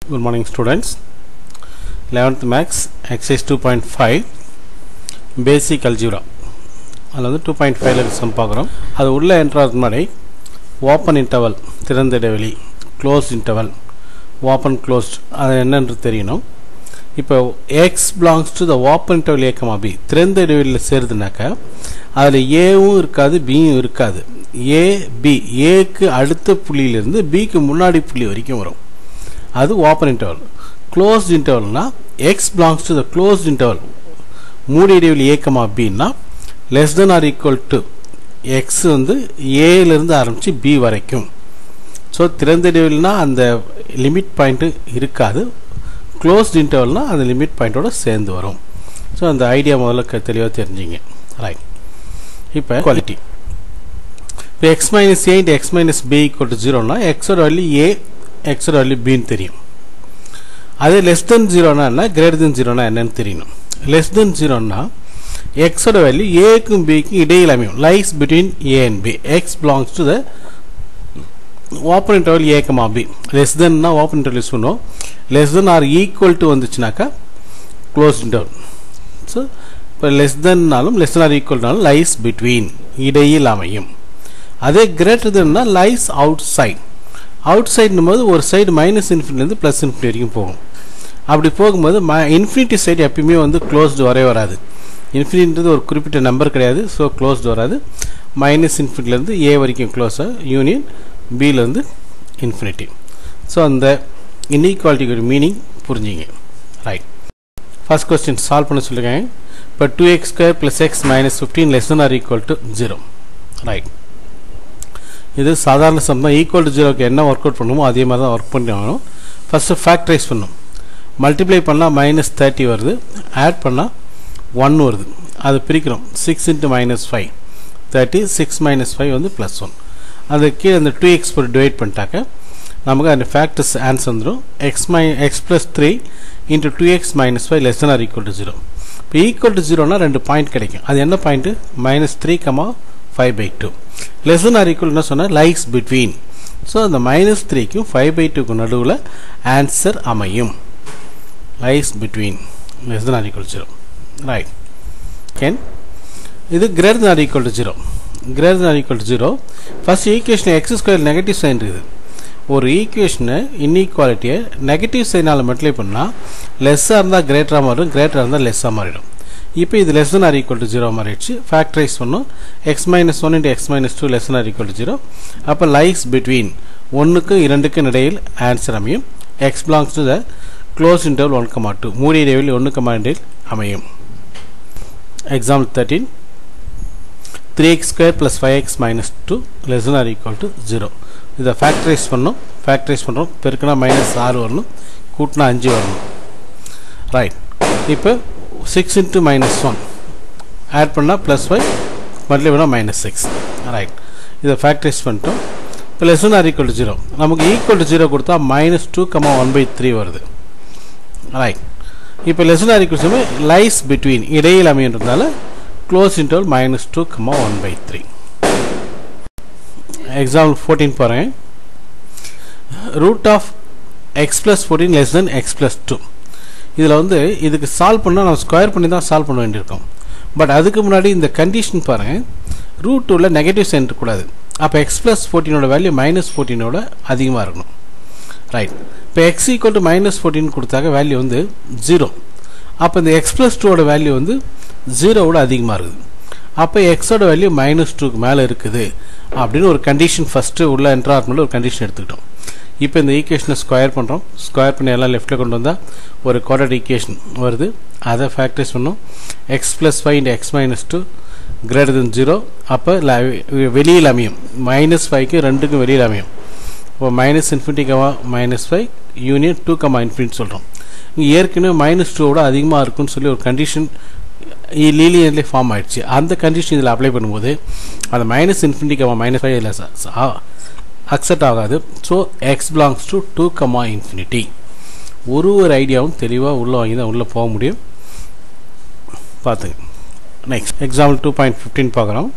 Good morning students. 11th Max exercise 2.5 basic algebra அதில் வந்து two point ஃபைவ்ல some பார்க்குறோம் அது உள்ளே என்ட்ராதுக்கு முன்னாடி ஓப்பன் இன்டர்வல் திறந்த இடைவெளி க்ளோஸ் இன்டர்வல் ஓப்பன் க்ளோஸ்ட் அது என்னன்று தெரியணும் இப்போ x belongs to the open interval a comma b திறந்த இடைவெளியில் சேருதுனாக்கா அதில் ஏவும் இருக்காது பியும் இருக்காது ஏ பி ஏக்கு அடுத்த புள்ளியிலிருந்து பிக்கு முன்னாடி புள்ளி வரைக்கும் வரும் அது ஓப்பன் இன்டர்வல் க்ளோஸ்ட் இன்டர்வல்னா x belongs to the closed interval மூடி இடைவெளி ஏக்கமா பின்னா less than or equal to x வந்து ஏலேருந்து ஆரம்பித்து பி வரைக்கும் ஸோ திறந்த இடைவெளினா அந்த லிமிட் பாயிண்ட்டு இருக்காது க்ளோஸ்ட் இன்டர்வல்னா அந்த லிமிட் பாயிண்ட்டோட சேர்ந்து வரும் ஸோ அந்த ஐடியா முதல்ல க தெளிவாக தெரிஞ்சிங்க ரைட் இப்போ குவாலிட்டி இப்போ x minus a into x minus b equal to ஜீரோனா எக்ஸோட வேல்யூ ஏ எக்ஸோட வேல்யூ பின்னு தெரியும் அதே லெஸ் தென் ஜீரோனா என்ன கிரேட்டர் தென் ஜீரோனா என்னன்னு தெரியணும் லெஸ் தென் ஜீரோனா எக்ஸோட வேல்யூ ஏக்கும் பிக்கும் இடையில் அமையும் lies between a and b x belongs to the open interval a comma b less தென்னா ஓப்பன் இன்டர்வல் யூஸ் பண்ணுவோம் less than or equal to வந்துச்சுனாக்கா க்ளோஸ் இன்டர்வல் ஸோ இப்போ லெஸ் தென்னாலும் லெஸ் தென் ஆர் ஈக்குவல்னாலும் லைஸ் பிட்வீன் இடையில் அமையும் அதே greater தென்னா லைஸ் அவுட் சைட் அவுட் சைடுனும் போது ஒரு சைடு மைனஸ் இன்ஃபினிட்லேருந்து ப்ளஸ் இன்ஃபினிட்டி வரைக்கும் போகும் அப்படி போகும்போது ம இன்ஃபினிட்டி சைடு எப்பயுமே வந்து க்ளோஸ்டு வரவே வராது இன்ஃபினிட்ன்றது ஒரு குறிப்பிட்ட நம்பர் கிடையாது ஸோ க்ளோஸ்டு வராது மைனஸ் இன்ஃபினிட்லேருந்து ஏ வரைக்கும் க்ளோஸாக யூனியன் பியிலேருந்து இன்ஃபினிட்டி ஸோ அந்த இன்இக்வாலிட்டிக்கு மீனிங் புரிஞ்சிங்க ரைட் ஃபர்ஸ்ட் கொஸ்டின் சால்வ் பண்ண சொல்லியிருக்காங்க இப்போ two x square plus x minus fifteen less or equal to zero right இது சாதாரண சம் தான் ஈக்குவல் டு ஜீரோக்கு என்ன ஒர்க் அவுட் பண்ணுமோ அதே மாதிரி தான் ஒர்க் பண்ணி ஆகணும் ஃபஸ்ட்டு ஃபேக்டரைஸ் பண்ணும் மல்டிப்ளை பண்ணால் மைனஸ் தேர்ட்டி வருது ஆட் பண்ணால் ஒன் வருது அது பிரிக்கிறோம் six into minus five thirty six minus five வந்து ப்ளஸ் ஒன் அது கீழே அந்த டூ எக்ஸ் போட்டு டிவைட் பண்ணிட்டாக்க நமக்கு அந்த ஃபேக்டர்ஸ் ஆன்சர் வந்துடும் x my x plus three into two x minus five less or equal to zero இப்போ ஈக்குவல் டு ஜீரோனா ரெண்டு பாயிண்ட் கிடைக்கும் அது என்ன point minus three comma five by two less or equal என்ன சொன்னால் லைக்ஸ் பிட்வீன் ஸோ அந்த minus த்ரீக்கும் ஃபைவ் பை டூக்கும் நடுவில் ஆன்சர் அமையும் lies between less or equal zero right can இது greater than equal to zero greater than equal to zero first equation x square negative sign இருக்குது ஒரு ஈக்குவேஷனை இன்இக்வாலிட்டியை negative சைனால் multiply பண்ணால் லெஸ்ஸாக இருந்தால் கிரேட்டராக மாறும் கிரேட்டராக இருந்தால் லெஸ்ஸாக மாறிடும் இப்போ இது less than or equal to zero மாறிடுச்சு ஃபேக்டரைஸ் பண்ணோம் x minus one into x minus two less than or equal to zero அப்போ லைக்ஸ் பிட்வீன் ஒன்றுக்கும் இரண்டுக்கும் இடையில் ஆன்சர் அமையும் x belongs to the closed interval one comma two மூடி இடைவெளி ஒன்று கமா இடையில் அமையும் example thirteen three x square plus five x minus two less or equal to zero இதை ஃபேக்டரைஸ் பண்ணோம் ஃபேக்டரைஸ் பண்ணுறோம் பெருக்கினா மைனஸ் ஆறு வரணும் கூட்டினா அஞ்சு வரணும் ரைட் இப்போ six into minus one add பண்ணால் ப்ளஸ் ஃபைவ் மல்டிப்ளை பண்ணால் மைனஸ் சிக்ஸ் ரைட் இதை ஃபேக்டரைஸ் பண்ணிட்டோம் இப்போ less or equal to zero நமக்கு ஈக்குவல் டு ஜீரோ கொடுத்தா minus two comma one by three வருது ரைட் இப்போ less or equal to lies between இடையில் அமைன்றதுனால close interval minus two comma one by three example fourteen பாருங்கள் root of x plus fourteen less than x plus two இதில் வந்து இதுக்கு solve பண்ணால் நம்ம ஸ்கொயர் பண்ணி தான் சால்வ் பண்ண வேண்டியிருக்கோம் பட் அதுக்கு முன்னாடி இந்த கண்டிஷன் பாருங்கள் ரூட் டூவில் நெகட்டிவ் சைன் இருக்கக்கூடாது அப்போ எக்ஸ் ப்ளஸ் ஃபோர்டீனோட வேல்யூ மைனஸ் ஃபோர்டீனோட அதிகமாக இருக்கணும் ரைட் இப்போ x equal to minus fourteen கொடுத்தாக்க வேல்யூ வந்து ஜீரோ அப்போ இந்த எக்ஸ் ப்ளஸ் டூவோட வேல்யூ வந்து ஜீரோவோட அதிகமாக இருக்குது அப்போ எக்ஸோட வேல்யூ மைனஸ் டூக்கு மேலே இருக்குது அப்படின்னு ஒரு கண்டிஷன் ஃபஸ்ட்டு உள்ள என்ட்ரார்மெண்ட்டில் ஒரு கண்டிஷன் எடுத்துக்கிட்டோம் இப்போ இந்த ஈக்குவேஷனை ஸ்கொயர் பண்ணுறோம் ஸ்கொயர் பண்ணி எல்லாம் லெஃப்ட்டில் கொண்டு வந்தால் ஒரு குவாட்ரட் ஈக்குவேஷன் வருது அதை ஃபேக்டரைஸ் பண்ணோம் x plus five into x minus two greater than zero அப்போ வெளியில் அமையும் மைனஸ் ஃபைவ்க்கு ரெண்டுக்கும் வெளியில் அமையும் இப்போ minus infinity comma minus five union two comma infinity சொல்கிறோம் இங்கே ஏற்கனவே மைனஸ் டூவோட அதிகமாக இருக்குன்னு சொல்லி ஒரு கண்டிஷன் லீலியன்லி ஃபார்ம் ஆயிடுச்சு அந்த கண்டிஷன் இதில் அப்ளை பண்ணும்போது அந்த minus infinity comma minus five இல்லை அக்செப்ட் ஆகாது so x belongs to two comma infinity ஒரு ஒரு ஐடியாவும் தெளிவாக உள்ளே வாங்கி தான் உள்ளே போக முடியும் பார்த்துங்க next example two point fifteen பார்க்குறோம்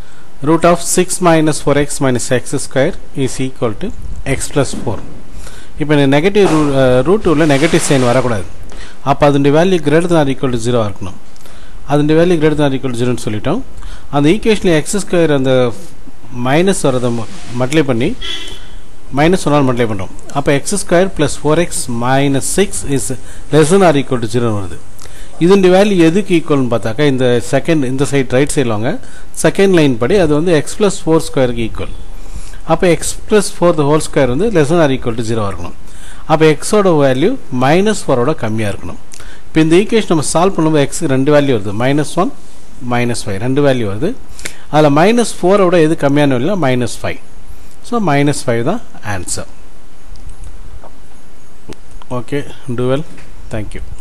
root of six minus four x minus x square is equal to x plus four இப்போ எனக்கு நெகட்டிவ் ரூ ரூட் டூவில் நெகட்டிவ் சைன் வரக்கூடாது அப்போ அதனுடைய value greater than equal to ஜீரோவாக இருக்கணும் அதனுடைய value greater than equal to ஜீரோன்னு சொல்லிட்டோம் அந்த ஈக்குவேஷனில் எக்ஸ் ஸ்கொயர் அந்த மைனஸ் வரதை மல்டிப்ளை பண்ணி மைனஸ் ஒன்றால் மல்டிப்ளை பண்ணுறோம் அப்போ x square plus four x minus six is less than or equal to zero வருது இதனுடைய வேல்யூ எதுக்கு ஈக்குவல்னு பார்த்தாக்கா இந்த செகண்ட் இந்த சைட் ரைட் சைடில் வாங்க செகண்ட் லைன் படி அது வந்து எக்ஸ் ப்ளஸ் ஃபோர் ஸ்கொயருக்கு ஈக்குவல் அப்போ x plus four the whole square வந்து less than or equal to zero இருக்கணும் அப்போ எக்ஸோட வேல்யூ மைனஸ் ஃபோரோட கம்மியாக இருக்கணும் இப்போ இந்த ஈக்குவேஷன் நம்ம சால்வ் பண்ணும்போது எக்ஸுக்கு ரெண்டு வேல்யூ வருது மைனஸ் ஒன் மைனஸ் ஃபைவ் ரெண்டு வேல்யூ வருது அதில் மைனஸ் ஃபோரோட எது கம்மியான value minus five so minus five தான் ஆன்சர் ஓகே டூவெல் தேங்க்யூ